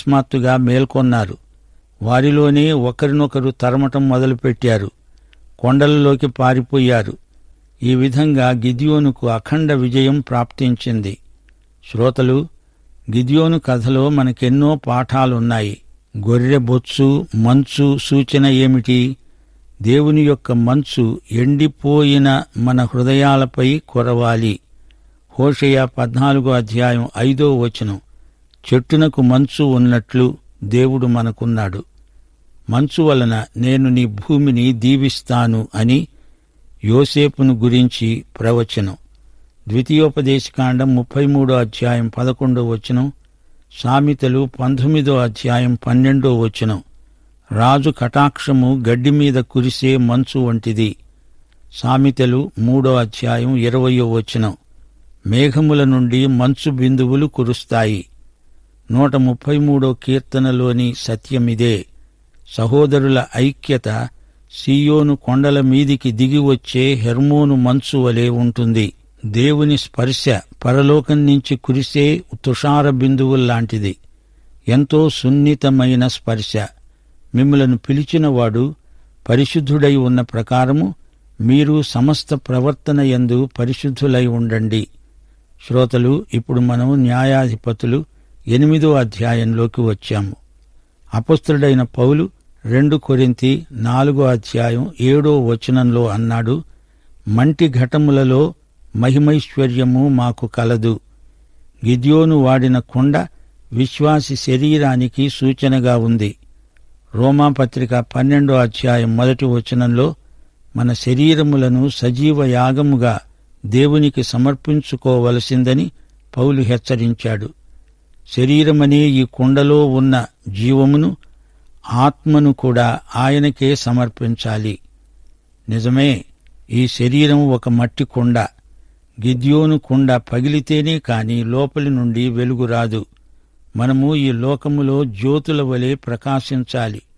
అకస్మాత్తుగా మేల్కొన్నారు వారిలోనే ఒకరినొకరు తరమటం మొదలుపెట్టారు కొండలలోకి పారిపోయారు ఈ విధంగా గిద్యోనుకు అఖండ విజయం ప్రాప్తించింది శ్రోతలు గిద్యోను కథలో మనకెన్నో పాఠాలున్నాయి గొర్రె బొత్సు మంచు సూచన ఏమిటి దేవుని యొక్క మంచు ఎండిపోయిన మన హృదయాలపై కురవాలి హోషయ పద్నాలుగో అధ్యాయం ఐదో వచనం చెట్టునకు మంచు ఉన్నట్లు దేవుడు మనకున్నాడు మంచు వలన నేను నీ భూమిని దీవిస్తాను అని యోసేపును గురించి ప్రవచనం ద్వితీయోపదేశకాండం ముప్పై మూడో అధ్యాయం పదకొండో వచనం సామెతలు పంతొమ్మిదో అధ్యాయం పన్నెండో వచనం రాజు కటాక్షము గడ్డి మీద కురిసే మంచు వంటిది సామెతలు మూడో అధ్యాయం ఇరవయో వచనం మేఘముల నుండి మంచు బిందువులు కురుస్తాయి నూట ముప్పై మూడో కీర్తనలోని సత్యమిదే సహోదరుల ఐక్యత సీయోను కొండల మీదికి దిగి వచ్చే హెర్మోను మంచు వలె ఉంటుంది దేవుని స్పర్శ పరలోకం నుంచి కురిసే తుషార బిందువుల్లాంటిది ఎంతో సున్నితమైన స్పర్శ మిమ్మలను పిలిచినవాడు పరిశుద్ధుడై ఉన్న ప్రకారము మీరు సమస్త ప్రవర్తన యందు పరిశుద్ధులై ఉండండి శ్రోతలు ఇప్పుడు మనం న్యాయాధిపతులు ఎనిమిదో అధ్యాయంలోకి వచ్చాము అపస్తుడైన పౌలు రెండు కొరింతి నాలుగో అధ్యాయం ఏడో వచనంలో అన్నాడు మంటి ఘటములలో మహిమైశ్వర్యము మాకు కలదు గిద్యోను వాడిన కొండ విశ్వాసి శరీరానికి సూచనగా ఉంది రోమాపత్రిక పన్నెండో అధ్యాయం మొదటి వచనంలో మన శరీరములను సజీవ యాగముగా దేవునికి సమర్పించుకోవలసిందని పౌలు హెచ్చరించాడు శరీరమనే ఈ కుండలో ఉన్న జీవమును ఆత్మను కూడా ఆయనకే సమర్పించాలి నిజమే ఈ శరీరం ఒక మట్టి కుండ గిద్యోను కుండ పగిలితేనే కాని లోపలి నుండి వెలుగు రాదు మనము ఈ లోకములో జ్యోతుల వలె ప్రకాశించాలి